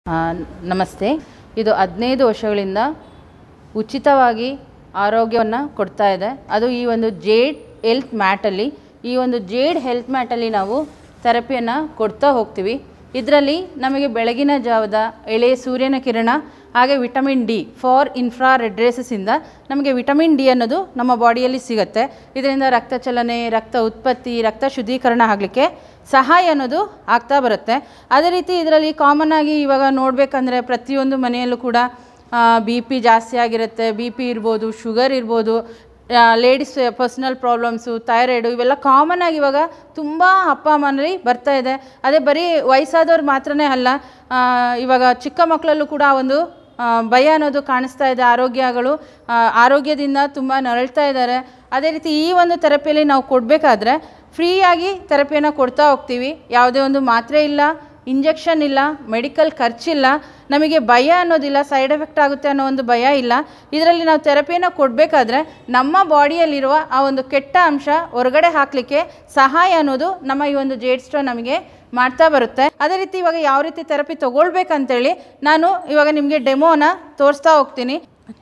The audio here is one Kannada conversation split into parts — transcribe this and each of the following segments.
ಆ, ನಮಸ್ತೆ ಇದು ಹದಿನೈದು ವರ್ಷಗಳಿಂದ ಉಚಿತವಾಗಿ ಆರೋಗ್ಯವನ್ನು ಕೊಡ್ತಾ ಇದೆ ಅದು ಈ ಒಂದು ಜೇಡ್ ಹೆಲ್ತ್ ಮ್ಯಾಟಲ್ಲಿ ಈ ಒಂದು ಜೇಡ್ ಹೆಲ್ತ್ ಮ್ಯಾಟಲ್ಲಿ ನಾವು ಥೆರಪಿಯನ್ನು ಕೊಡ್ತಾ ಹೋಗ್ತೀವಿ ಇದರಲ್ಲಿ ನಮಗೆ ಬೆಳಗಿನ ಜಾವದ ಎಳೆ ಸೂರ್ಯನ ಕಿರಣ ಹಾಗೆ vitamin D far infrared ರೇಸಸ್ಸಿಂದ ನಮಗೆ ವಿಟಮಿನ್ ಡಿ ಅನ್ನೋದು ನಮ್ಮ ಬಾಡಿಯಲ್ಲಿ ಸಿಗುತ್ತೆ ಇದರಿಂದ ರಕ್ತ ಚಲನೆ ರಕ್ತ ಉತ್ಪತ್ತಿ ರಕ್ತ ಶುದ್ಧೀಕರಣ ಆಗಲಿಕ್ಕೆ ಸಹಾಯ ಅನ್ನೋದು ಆಗ್ತಾ ಬರುತ್ತೆ ಅದೇ ರೀತಿ ಇದರಲ್ಲಿ ಕಾಮನ್ ಆಗಿ ಇವಾಗ ನೋಡಬೇಕಂದ್ರೆ ಪ್ರತಿಯೊಂದು ಮನೆಯಲ್ಲೂ ಕೂಡ ಬಿ ಪಿ ಜಾಸ್ತಿ ಆಗಿರುತ್ತೆ ಬಿ ಪಿ ಇರ್ಬೋದು ಶುಗರ್ ಇರ್ಬೋದು ಲೇಡೀಸ್ ಪರ್ಸ್ನಲ್ ಪ್ರಾಬ್ಲಮ್ಸು ಥೈರಾಯ್ಡು ಇವೆಲ್ಲ ಕಾಮನ್ ಆಗಿ ಇವಾಗ ತುಂಬ ಅಪ್ಪ ಅಮ್ಮನಲ್ಲಿ ಬರ್ತಾ ಇದೆ ಅದೇ ಬರೀ ವಯಸ್ಸಾದವ್ರು ಮಾತ್ರನೇ ಅಲ್ಲ ಆ, ಇವಾಗ ಚಿಕ್ಕ ಮಕ್ಕಳಲ್ಲೂ ಕೂಡ ಒಂದು ಆ, ಭಯ ಅನ್ನೋದು ಕಾಣಿಸ್ತಾ ಇದೆ ಆರೋಗ್ಯಗಳು ಆ, ಆರೋಗ್ಯದಿಂದ ತುಂಬ ನರಳ್ತಾ ಇದ್ದಾರೆ ಅದೇ ರೀತಿ ಈ ಒಂದು ಥೆರಪಿಯಲ್ಲಿ ನಾವು ಕೊಡಬೇಕಾದ್ರೆ ಫ್ರೀಯಾಗಿ ಥೆರಪಿಯನ್ನು ಕೊಡ್ತಾ ಹೋಗ್ತೀವಿ ಯಾವುದೇ ಒಂದು ಮಾತ್ರೆ ಇಲ್ಲ ಇಂಜೆಕ್ಷನ್ ಇಲ್ಲ ಮೆಡಿಕಲ್ ಖರ್ಚಿಲ್ಲ ನಮಗೆ ಭಯ ಅನ್ನೋದಿಲ್ಲ ಸೈಡ್ ಎಫೆಕ್ಟ್ ಆಗುತ್ತೆ ಅನ್ನೋ ಒಂದು ಭಯ ಇಲ್ಲ ಇದರಲ್ಲಿ ನಾವು ಥೆರಪಿಯನ್ನು ಕೊಡಬೇಕಾದ್ರೆ ನಮ್ಮ ಬಾಡಿಯಲ್ಲಿರುವ ಆ ಒಂದು ಕೆಟ್ಟ ಅಂಶ ಹೊರಗಡೆ ಹಾಕಲಿಕ್ಕೆ ಸಹಾಯ ಅನ್ನೋದು ನಮ್ಮ ಈ ಒಂದು ಜೇಡ್ ಸ್ಟೋನ್ ನಮಗೆ ಮಾಡ್ತಾ ಬರುತ್ತೆ ಅದೇ ರೀತಿ ಇವಾಗ ಯಾವ ರೀತಿ ಥೆರಪಿ ತೊಗೊಳ್ಬೇಕಂತೇಳಿ ನಾನು ಇವಾಗ ನಿಮಗೆ ಡೆಮೋನ ತೋರಿಸ್ತಾ ಹೋಗ್ತೀನಿ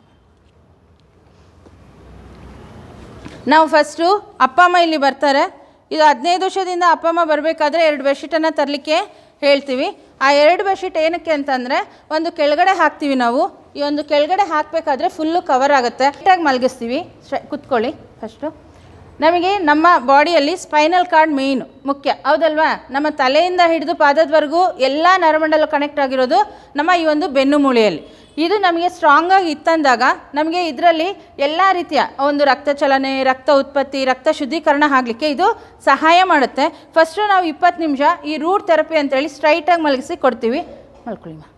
ನಾವು ಫಸ್ಟು ಅಪ್ಪ ಅಮ್ಮ ಇಲ್ಲಿ ಬರ್ತಾರೆ ಇದು ಹದಿನೈದು ವರ್ಷದಿಂದ ಅಪ್ಪ ಅಮ್ಮ ಬರಬೇಕಾದ್ರೆ ಎರಡು ಬೆಡ್ಶೀಟನ್ನು ತರಲಿಕ್ಕೆ ಹೇಳ್ತೀವಿ ಆ ಎರಡು ಬೆಡ್ಶೀಟ್ ಏನಕ್ಕೆ ಅಂತಂದರೆ ಒಂದು ಕೆಳಗಡೆ ಹಾಕ್ತೀವಿ ನಾವು ಈ ಒಂದು ಕೆಳಗಡೆ ಹಾಕಬೇಕಾದ್ರೆ ಫುಲ್ಲು ಕವರ್ ಆಗುತ್ತೆ ನೀಟಾಗಿ ಮಲಗಿಸ್ತೀವಿ ಸ್ಟ್ರೈ ಕುತ್ಕೊಳ್ಳಿ ಫಸ್ಟು ನಮಗೆ ನಮ್ಮ ಬಾಡಿಯಲ್ಲಿ ಸ್ಪೈನಲ್ ಕಾರ್ಡ್ ಮೇಯ್ನು ಮುಖ್ಯ ಹೌದಲ್ವಾ ನಮ್ಮ ತಲೆಯಿಂದ ಹಿಡಿದು ಪಾದದವರೆಗೂ ಎಲ್ಲ ನರಮಂಡಲ ಕನೆಕ್ಟ್ ಆಗಿರೋದು ನಮ್ಮ ಈ ಒಂದು ಬೆನ್ನು ಮೂಳೆಯಲ್ಲಿ ಇದು ನಮಗೆ ಸ್ಟ್ರಾಂಗಾಗಿ ಇತ್ತಂದಾಗ ನಮಗೆ ಇದರಲ್ಲಿ ಎಲ್ಲ ರೀತಿಯ ಒಂದು ರಕ್ತ ಚಲನೆ ರಕ್ತ ಉತ್ಪತ್ತಿ ರಕ್ತ ಶುದ್ಧೀಕರಣ ಆಗಲಿಕ್ಕೆ ಇದು ಸಹಾಯ ಮಾಡುತ್ತೆ ಫಸ್ಟು ನಾವು ಇಪ್ಪತ್ತು ನಿಮಿಷ ಈ ರೂಟ್ ಥೆರಪಿ ಅಂತೇಳಿ ಸ್ಟ್ರೈಟಾಗಿ ಮಲಗಿಸಿ ಕೊಡ್ತೀವಿ ಮಲ್ಕೊಳ್ಳಿ ಮಾ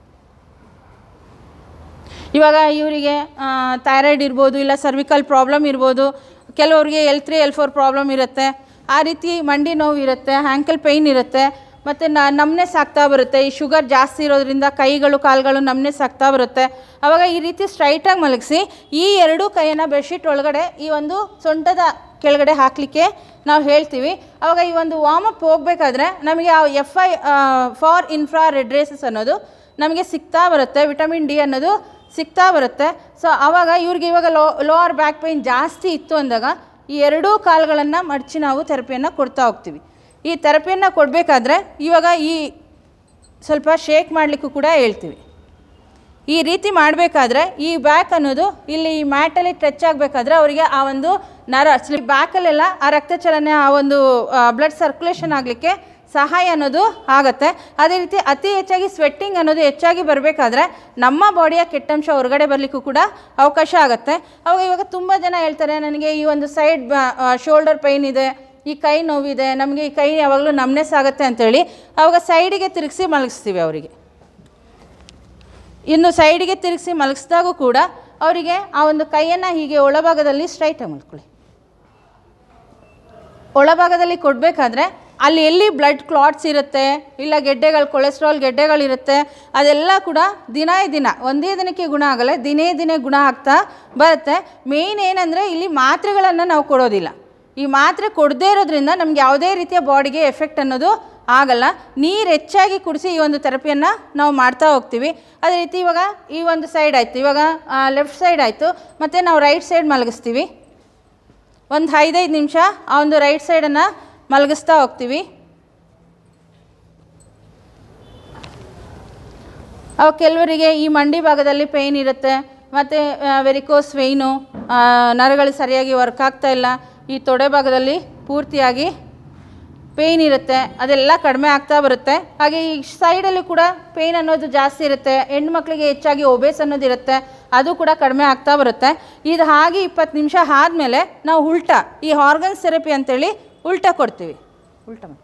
ಇವಾಗ ಇವರಿಗೆ ಥೈರಾಯ್ಡ್ ಇರ್ಬೋದು ಇಲ್ಲ ಸರ್ವಿಕಲ್ ಪ್ರಾಬ್ಲಮ್ ಇರ್ಬೋದು ಕೆಲವರಿಗೆ L three L four problem ಇರುತ್ತೆ ಆ ರೀತಿ ಮಂಡಿ ನೋವು ಇರುತ್ತೆ ಹ್ಯಾಂಕಲ್ ಪೈನ್ ಇರುತ್ತೆ ಮತ್ತು ನಮ್ಮನೆ ಸಾಕ್ತಾ ಬರುತ್ತೆ ಈ ಶುಗರ್ ಜಾಸ್ತಿ ಇರೋದ್ರಿಂದ ಕೈಗಳು ಕಾಲುಗಳು ನಮ್ಮನೆ ಸಾಕ್ತಾ ಬರುತ್ತೆ ಆವಾಗ ಈ ರೀತಿ ಸ್ಟ್ರೈಟಾಗಿ ಮಲಗಿಸಿ ಈ ಎರಡೂ ಕೈಯನ್ನು ಬೆಡ್ಶೀಟ್ ಒಳಗಡೆ ಈ ಒಂದು ಸೊಂಟದ ಕೆಳಗಡೆ ಹಾಕಲಿಕ್ಕೆ ನಾವು ಹೇಳ್ತೀವಿ ಆವಾಗ ಈ ಒಂದು ವಾರ್ಮಪ್ ಹೋಗಬೇಕಾದ್ರೆ ನಮಗೆ ಆ F I far infrared rays ಅನ್ನೋದು ನಮಗೆ ಸಿಗ್ತಾ ಬರುತ್ತೆ ವಿಟಮಿನ್ ಡಿ ಅನ್ನೋದು ಸಿಗ್ತಾ ಬರುತ್ತೆ ಸೊ ಆವಾಗ ಇವ್ರಿಗೆ ಇವಾಗ ಲೋ ಲೋವರ್ ಬ್ಯಾಕ್ ಪೈನ್ ಜಾಸ್ತಿ ಇತ್ತು ಅಂದಾಗ ಈ ಎರಡೂ ಕಾಲುಗಳನ್ನು ಮಡಚಿ ನಾವು ಥೆರಪಿಯನ್ನು ಕೊಡ್ತಾ ಹೋಗ್ತೀವಿ ಈ ಥೆರಪಿಯನ್ನು ಕೊಡಬೇಕಾದ್ರೆ ಇವಾಗ ಈ ಸ್ವಲ್ಪ ಶೇಕ್ ಮಾಡಲಿಕ್ಕೂ ಕೂಡ ಹೇಳ್ತೀವಿ ಈ ರೀತಿ ಮಾಡಬೇಕಾದ್ರೆ ಈ ಬ್ಯಾಕ್ ಅನ್ನೋದು ಇಲ್ಲಿ ಈ ಮ್ಯಾಟಲ್ಲಿ ಟಚ್ ಆಗಬೇಕಾದ್ರೆ ಅವರಿಗೆ ಆ ಒಂದು ನರ ಸ್ಲಿ ಬ್ಯಾಕಲ್ಲೆಲ್ಲ ಆ ರಕ್ತ ಚಲನೆ ಆ ಒಂದು ಬ್ಲಡ್ ಸರ್ಕ್ಯುಲೇಷನ್ ಆಗಲಿಕ್ಕೆ ಸಹಾಯ ಅನ್ನೋದು ಆಗುತ್ತೆ ಅದೇ ರೀತಿ ಅತಿ ಹೆಚ್ಚಾಗಿ ಸ್ವೆಟ್ಟಿಂಗ್ ಅನ್ನೋದು ಹೆಚ್ಚಾಗಿ ಬರಬೇಕಾದ್ರೆ ನಮ್ಮ ಬಾಡಿಯ ಕೆಟ್ಟಂಶ ಹೊರಗಡೆ ಬರಲಿಕ್ಕೂ ಕೂಡ ಅವಕಾಶ ಆಗುತ್ತೆ ಅವಾಗ ಇವಾಗ ತುಂಬ ಜನ ಹೇಳ್ತಾರೆ ನನಗೆ ಈ ಒಂದು ಸೈಡ್ ಶೋಲ್ಡರ್ ಪೈನ್ ಇದೆ ಈ ಕೈ ನೋವಿದೆ ನಮಗೆ ಈ ಕೈ ಯಾವಾಗಲೂ ನಮ್ನೆಸ್ ಆಗುತ್ತೆ ಅಂತೇಳಿ ಅವಾಗ ಸೈಡಿಗೆ ತಿರುಗಿಸಿ ಮಲಗಿಸ್ತೀವಿ ಅವರಿಗೆ ಇನ್ನು ಸೈಡಿಗೆ ತಿರುಗಿಸಿ ಮಲಗಿಸಿದಾಗೂ ಕೂಡ ಅವರಿಗೆ ಆ ಒಂದು ಕೈಯನ್ನು ಹೀಗೆ ಒಳಭಾಗದಲ್ಲಿ ಸ್ಟ್ರೈಟಾಗಿ ಮಲ್ಕೊಳ್ಳಿ ಒಳಭಾಗದಲ್ಲಿ ಕೊಡಬೇಕಾದ್ರೆ ಅಲ್ಲಿ ಎಲ್ಲಿ ಬ್ಲಡ್ ಕ್ಲಾಟ್ಸ್ ಇರುತ್ತೆ ಇಲ್ಲ ಗೆಡ್ಡೆಗಳು ಕೊಲೆಸ್ಟ್ರಾಲ್ ಗೆಡ್ಡೆಗಳಿರುತ್ತೆ ಅದೆಲ್ಲ ಕೂಡ ದಿನ ದಿನ ಒಂದೇ ದಿನಕ್ಕೆ ಗುಣ ಆಗಲ್ಲ ದಿನೇ ದಿನೇ ಗುಣ ಆಗ್ತಾ ಬರುತ್ತೆ ಮೇಯ್ನ್ ಏನಂದರೆ ಇಲ್ಲಿ ಮಾತ್ರೆಗಳನ್ನು ನಾವು ಕೊಡೋದಿಲ್ಲ ಈ ಮಾತ್ರೆ ಕೊಡದೇ ಇರೋದ್ರಿಂದ ನಮ್ಗೆ ಯಾವುದೇ ರೀತಿಯ ಬಾಡಿಗೆ ಎಫೆಕ್ಟ್ ಅನ್ನೋದು ಆಗಲ್ಲ ನೀರು ಹೆಚ್ಚಾಗಿ ಕುಡಿಸಿ ಈ ಒಂದು ಥೆರಪಿಯನ್ನು ನಾವು ಮಾಡ್ತಾ ಹೋಗ್ತೀವಿ ಅದೇ ರೀತಿ ಇವಾಗ ಈ ಒಂದು ಸೈಡ್ ಆಯಿತು ಇವಾಗ ಲೆಫ್ಟ್ ಸೈಡ್ ಆಯಿತು ಮತ್ತು ನಾವು ರೈಟ್ ಸೈಡ್ ಮಲಗಿಸ್ತೀವಿ ಒಂದು ಐದೈದು ನಿಮಿಷ ಆ ಒಂದು ರೈಟ್ ಸೈಡನ್ನು ಮಲಗಿಸ್ತಾ ಹೋಗ್ತೀವಿ ಅವಾಗ ಕೆಲವರಿಗೆ ಈ ಮಂಡಿ ಭಾಗದಲ್ಲಿ ಪೇಯ್ನ್ ಇರುತ್ತೆ ಮತ್ತು ವೆರಿಕೋಸ್ ವೆಯ್ನು ನರಗಳು ಸರಿಯಾಗಿ ವರ್ಕ್ ಆಗ್ತಾ ಇಲ್ಲ ಈ ತೊಡೆ ಭಾಗದಲ್ಲಿ ಪೂರ್ತಿಯಾಗಿ ಪೇಯ್ನ್ ಇರುತ್ತೆ ಅದೆಲ್ಲ ಕಡಿಮೆ ಆಗ್ತಾ ಬರುತ್ತೆ ಹಾಗೆ ಈ ಸೈಡಲ್ಲೂ ಕೂಡ ಪೇಯ್ನ್ ಅನ್ನೋದು ಜಾಸ್ತಿ ಇರುತ್ತೆ ಹೆಣ್ಮಕ್ಳಿಗೆ ಹೆಚ್ಚಾಗಿ ಒಬೇಸ್ ಅನ್ನೋದು ಇರುತ್ತೆ ಅದು ಕೂಡ ಕಡಿಮೆ ಆಗ್ತಾ ಬರುತ್ತೆ ಇದು ಹಾಗೆ ಇಪ್ಪತ್ತು ನಿಮಿಷ ಆದಮೇಲೆ ನಾವು ಉಲ್ಟಾ ಈ ಹಾರ್ಗನ್ಸ್ ಥೆರಪಿ ಅಂತೇಳಿ ಉಲ್ಟಾ ಕೊಡ್ತೀವಿ ಉಲ್ಟಾ ಮಾಡಿ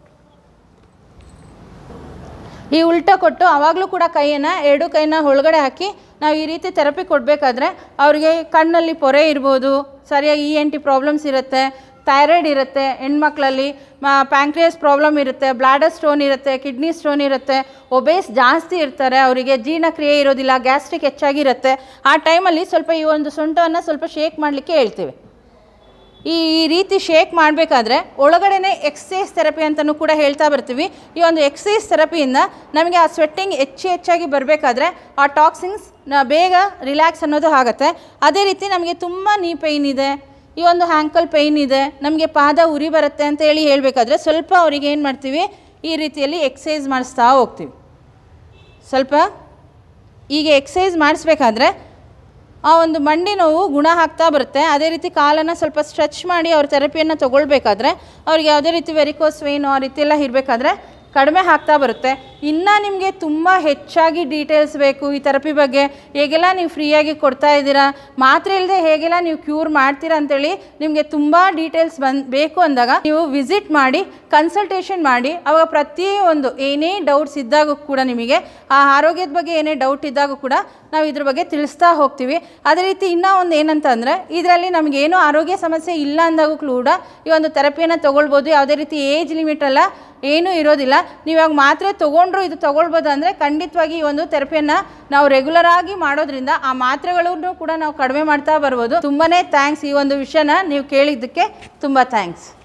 ಈ ಉಲ್ಟಾ ಕೊಟ್ಟು ಆವಾಗಲೂ ಕೂಡ ಕೈಯನ್ನು ಎರಡು ಕೈನ ಒಳಗಡೆ ಹಾಕಿ ನಾವು ಈ ರೀತಿ ಥೆರಪಿ ಕೊಡಬೇಕಾದ್ರೆ ಅವರಿಗೆ ಕಣ್ಣಲ್ಲಿ ಪೊರೆ ಇರ್ಬೋದು ಸರಿಯಾಗಿ ಇ ಎನ್ ಟಿ ಪ್ರಾಬ್ಲಮ್ಸ್ ಇರುತ್ತೆ ಥೈರಾಯ್ಡ್ ಇರುತ್ತೆ ಹೆಣ್ಮಕ್ಳಲ್ಲಿ ಪ್ಯಾಂಕ್ರಿಯಸ್ ಪ್ರಾಬ್ಲಮ್ ಇರುತ್ತೆ ಬ್ಲಾಡರ್ ಸ್ಟೋನ್ ಇರುತ್ತೆ ಕಿಡ್ನಿ ಸ್ಟೋನ್ ಇರುತ್ತೆ ಒಬೇಸ್ ಜಾಸ್ತಿ ಇರ್ತಾರೆ ಅವರಿಗೆ ಜೀರ್ಣಕ್ರಿಯೆ ಇರೋದಿಲ್ಲ ಗ್ಯಾಸ್ಟ್ರಿಕ್ ಹೆಚ್ಚಾಗಿರುತ್ತೆ ಆ ಟೈಮಲ್ಲಿ ಸ್ವಲ್ಪ ಈ ಒಂದು ಸೊಂಟವನ್ನು ಸ್ವಲ್ಪ ಶೇಕ್ ಮಾಡಲಿಕ್ಕೆ ಹೇಳ್ತೀವಿ ಈ ಈ ರೀತಿ ಶೇಕ್ ಮಾಡಬೇಕಾದ್ರೆ ಒಳಗಡೆನೆ ಎಕ್ಸಸೈಸ್ ಥೆರಪಿ ಅಂತಲೂ ಕೂಡ ಹೇಳ್ತಾ ಬರ್ತೀವಿ ಈ ಒಂದು ಎಕ್ಸಸೈಸ್ ಥೆರಪಿಯಿಂದ ನಮಗೆ ಆ ಸ್ವೆಟ್ಟಿಂಗ್ ಹೆಚ್ಚು ಹೆಚ್ಚಾಗಿ ಬರಬೇಕಾದ್ರೆ ಆ ಟಾಕ್ಸಿನ್ಸ್ ಬೇಗ ರಿಲ್ಯಾಕ್ಸ್ ಅನ್ನೋದು ಆಗುತ್ತೆ ಅದೇ ರೀತಿ ನಮಗೆ ತುಂಬ ನೀ ಪೈನ್ ಇದೆ ಈ ಒಂದು ಹ್ಯಾಂಕಲ್ ಪೈನ್ ಇದೆ ನಮಗೆ ಪಾದ ಉರಿ ಬರುತ್ತೆ ಅಂತ ಹೇಳಿ ಹೇಳಬೇಕಾದ್ರೆ ಸ್ವಲ್ಪ ಅವರಿಗೆ ಏನು ಮಾಡ್ತೀವಿ ಈ ರೀತಿಯಲ್ಲಿ ಎಕ್ಸಸೈಸ್ ಮಾಡಿಸ್ತಾ ಹೋಗ್ತೀವಿ ಸ್ವಲ್ಪ ಈಗ ಎಕ್ಸಸೈಸ್ ಮಾಡಿಸ್ಬೇಕಾದ್ರೆ ಆ ಒಂದು ಮಂಡಿ ನೋವು ಗುಣ ಆಗ್ತಾ ಬರುತ್ತೆ ಅದೇ ರೀತಿ ಕಾಲನ್ನು ಸ್ವಲ್ಪ ಸ್ಟ್ರೆಚ್ ಮಾಡಿ ಅವ್ರ ಥೆರಪಿಯನ್ನು ತೊಗೊಳ್ಬೇಕಾದ್ರೆ ಅವ್ರಿಗೆ ಯಾವುದೇ ರೀತಿ ವೆರಿಕೋಸ್ ವೇನು ಆ ರೀತಿ ಎಲ್ಲ ಇರಬೇಕಾದ್ರೆ ಕಡಿಮೆ ಆಗ್ತಾ ಬರುತ್ತೆ ಇನ್ನು ನಿಮಗೆ ತುಂಬ ಹೆಚ್ಚಾಗಿ ಡೀಟೇಲ್ಸ್ ಬೇಕು ಈ ಥೆರಪಿ ಬಗ್ಗೆ ಹೇಗೆಲ್ಲ ನೀವು ಫ್ರೀಯಾಗಿ ಕೊಡ್ತಾ ಇದ್ದೀರಾ ಮಾತ್ರೆ ಇಲ್ಲದೆ ಹೇಗೆಲ್ಲ ನೀವು ಕ್ಯೂರ್ ಮಾಡ್ತೀರಾ ಅಂತೇಳಿ ನಿಮಗೆ ತುಂಬ ಡೀಟೇಲ್ಸ್ ಬಂದು ಬೇಕು ಅಂದಾಗ ನೀವು ವಿಸಿಟ್ ಮಾಡಿ ಕನ್ಸಲ್ಟೇಷನ್ ಮಾಡಿ ಅವಾಗ ಪ್ರತಿಯೊಂದು ಏನೇ ಡೌಟ್ಸ್ ಇದ್ದಾಗ ಕೂಡ ನಿಮಗೆ ಆ ಆರೋಗ್ಯದ ಬಗ್ಗೆ ಏನೇ ಡೌಟ್ ಇದ್ದಾಗ ಕೂಡ ನಾವು ಇದ್ರ ಬಗ್ಗೆ ತಿಳಿಸ್ತಾ ಹೋಗ್ತೀವಿ ಅದೇ ರೀತಿ ಇನ್ನೂ ಒಂದು ಏನಂತ ಅಂದರೆ ಇದರಲ್ಲಿ ನಮಗೇನು ಆರೋಗ್ಯ ಸಮಸ್ಯೆ ಇಲ್ಲ ಅಂದಾಗೂ ಕೂಡ ಈ ಒಂದು ಥೆರಪಿಯನ್ನು ತೊಗೊಳ್ಬೋದು ಯಾವುದೇ ರೀತಿ ಏಜ್ ಲಿಮಿಟ್ ಅಲ್ಲ ಏನೂ ಇರೋದಿಲ್ಲ ನೀವು ಇವಾಗ ಮಾತ್ರೆ ತೊಗೊಂಡ್ರು ಇದು ತೊಗೊಳ್ಬೋದು ಅಂದರೆ ಖಂಡಿತವಾಗಿ ಈ ಒಂದು ಥೆರಪಿಯನ್ನು ನಾವು ರೆಗ್ಯುಲರ್ ಆಗಿ ಮಾಡೋದ್ರಿಂದ ಆ ಮಾತ್ರೆಗಳನ್ನು ಕೂಡ ನಾವು ಕಡಿಮೆ ಮಾಡ್ತಾ ಬರ್ಬೋದು ತುಂಬಾ ಥ್ಯಾಂಕ್ಸ್ ಈ ಒಂದು ವಿಷಯನ ನೀವು ಕೇಳಿದ್ದಕ್ಕೆ ತುಂಬ ಥ್ಯಾಂಕ್ಸ್